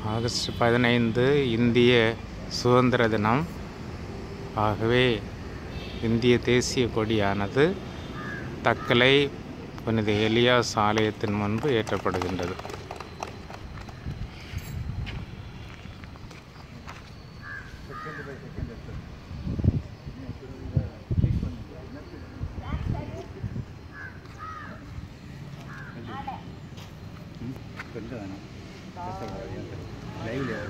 August பதினைந்து இந்திய சுதந்திர தினம் ஆகவே இந்திய தேசிய கொடியானது தக்கலை புனித எலியாஸ் ஆலயத்தின் முன்பு ஏற்றப்படுகின்றது கொஞ்சம் வேணும் லைவ்ல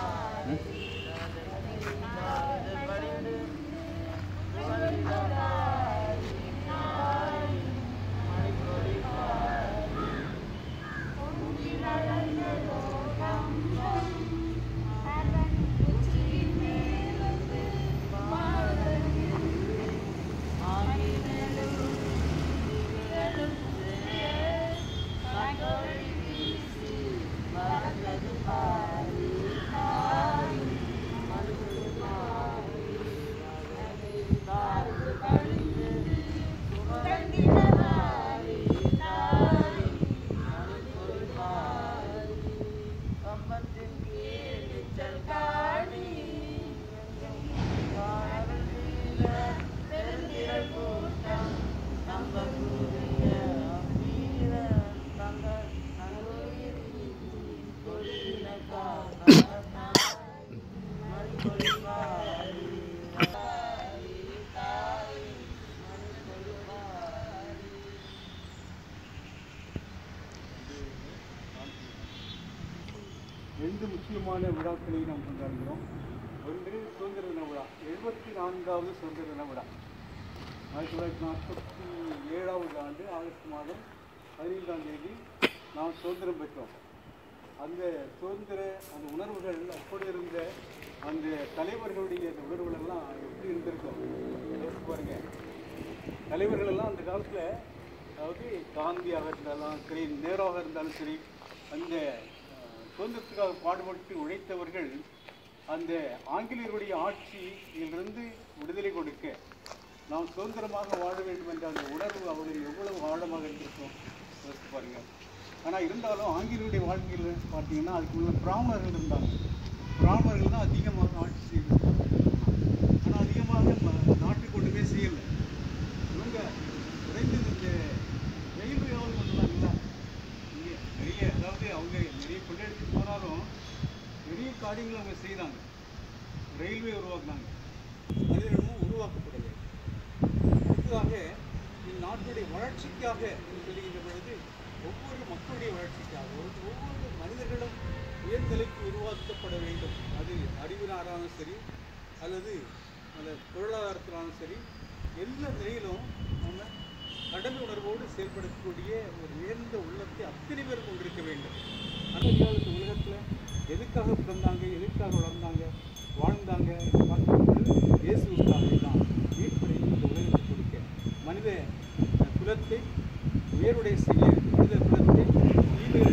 ரெண்டு முக்கியமான விழாக்களை நாம் கொண்டாடுகிறோம் ஒன்று சுதந்திர தின விழா எழுபத்தி நான்காவது சுதந்திர தின விழா ஆயிரத்தி தொள்ளாயிரத்தி நாற்பத்தி ஏழாவது ஆண்டு ஆகஸ்ட் மாதம் பதினைந்தாம் தேதி நாம் சுதந்திரம் பெற்றோம் அந்த சுதந்திர அந்த உணர்வுகள் அப்படி இருந்த அந்த தலைவர்களுடைய அந்த உணர்வுகள் எல்லாம் எப்படி இருந்திருக்கும் யோசிச்சு பாருங்க தலைவர்கள் எல்லாம் அந்த காலத்தில் அதாவது காந்தியாக இருந்தாலும் சரி நேராக இருந்தாலும் சரி அந்த அஹ், சுதந்திரத்துக்காக பாடுபட்டு உழைத்தவர்கள் அந்த ஆங்கிலேயருடைய ஆட்சியிலிருந்து விடுதலை கொடுக்க நாம் சுதந்திரமாக வாழ வேண்டும் என்ற அந்த உணர்வு அவர்கள் எவ்வளவு ஆழமாக இருந்திருக்கும் யோசிச்சு பாருங்க ஆனால் இருந்தாலும் ஆங்கிலேயருடைய வாழ்க்கையில் பார்த்தீங்கன்னா அதுக்கு உள்ள பிராமணர்கள் இருந்தாங்க பிராமணர்கள் தான் அதிகமாக ஆட்சி செய்தாங்க ஆனால் அதிகமாக ம- நாட்டுக்கு ஒன்றுமே செய்யலை இவங்க குறைந்தது இந்த ரயில்வேயாவது பண்ணலாங்களா இங்கே நிறைய அதாவது அவங்க நிறைய கொள்ளடிச்சு போனாலும் நிறைய காரியங்கள் அவங்க செய்தாங்க ரயில்வே உருவாக்குனாங்க அது என்னமோ உருவாக்கப்படலை அடுத்ததாக இந்நாட்டுடைய வளர்ச்சிக்காக என்று சொல்லுகின்ற பொழுது ஒவ்வொரு மக்களுடைய வளர்ச்சிக்காக ஒரு- ஒவ்வொரு மனிதர்களும் உயர்நிலைக்கு உருவாக்கப்பட வேண்டும் அது அறிவினாராலும் சரி அல்லது அந்த பொருளாதாரத்தினாலும் சரி எல்லா நிலையிலும் நம்ம கடமை உணர்வோடு செயல்படக்கூடிய ஒரு உயர்ந்த உள்ளத்தை அத்தனை பேர் கொண்டிருக்க வேண்டும் அந்த காலத்து உலகத்தில் எதுக்காக பிறந்தாங்க எதுக்காக வளர்ந்தாங்க வாழ்ந்தாங்க என்று பார்க்கும்போது இயேசுக்காக தான் மீட்பரை இந்த உலகத்துக்கு கொடுக்க மனித அஹ், குலத்தை உயர்வுடைய செய்ய மனித குலத்தை கீழே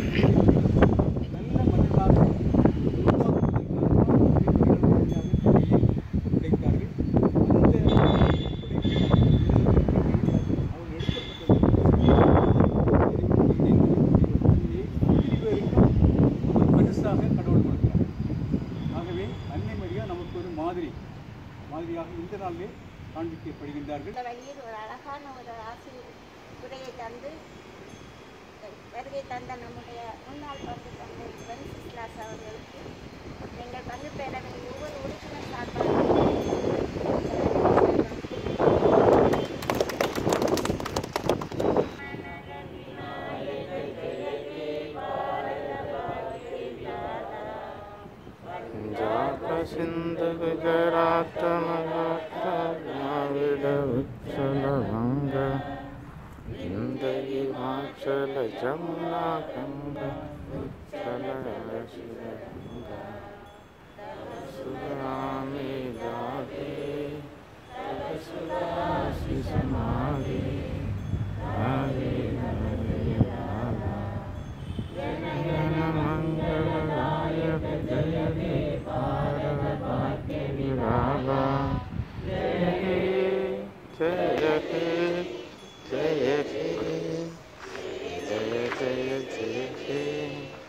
நல்ல மனிதனாக உடைத்தார்கள் அந்த பரிசாக கடவுள் கொடுக்கிறார் ஆகவே அன்னை மரியா நமக்கு ஒரு மாதிரி மாதிரியாக இந்த நாளிலே காண்பிக்கப்படுகின்றார்கள் இந்த வழியில் ஒரு அழகான ஒரு ஆசி உரையை தந்து வருகை தந்த நம்முடைய முன்னாள் பங்கு தந்தை வென்சிஸ்லாஸ் அவர்களுக்கு எங்கள் பங்கு பேரவையில் ஒவ்வொரு உறுப்பினர் சார்பாக ಜಾತ ಸಿಂಧು ಗುಜರಾತ ಮಹಾರಾಷ್ಟ್ರ ದ್ರಾವಿಡ ಉಚ್ಚಲ ಭಂಗ ಇಂದ ಹಿಮಾಚಲ ಜಮುನಾ ಗಂಗ ಉಚ್ಚಲ ಶಿವಗಂಗ ಸುರಾಮಿ ದಾಗೆ ಸುರಾಶಿ ಸಮಾಗೆ ಹಾಗೆ ನಮಗೆ ಬಾಬಾ ಜನ ಮಂಗಳದಾಯಕ ಜಯ ಹೇ ಭಾರತ ಭಾಗ್ಯ ವಿಭಾಗ ಜಯ ಹೇ ಜಯ ಹೇ ಜಯ ಹೇ ಜಯ ಜಯ ಜಯ ಹೇ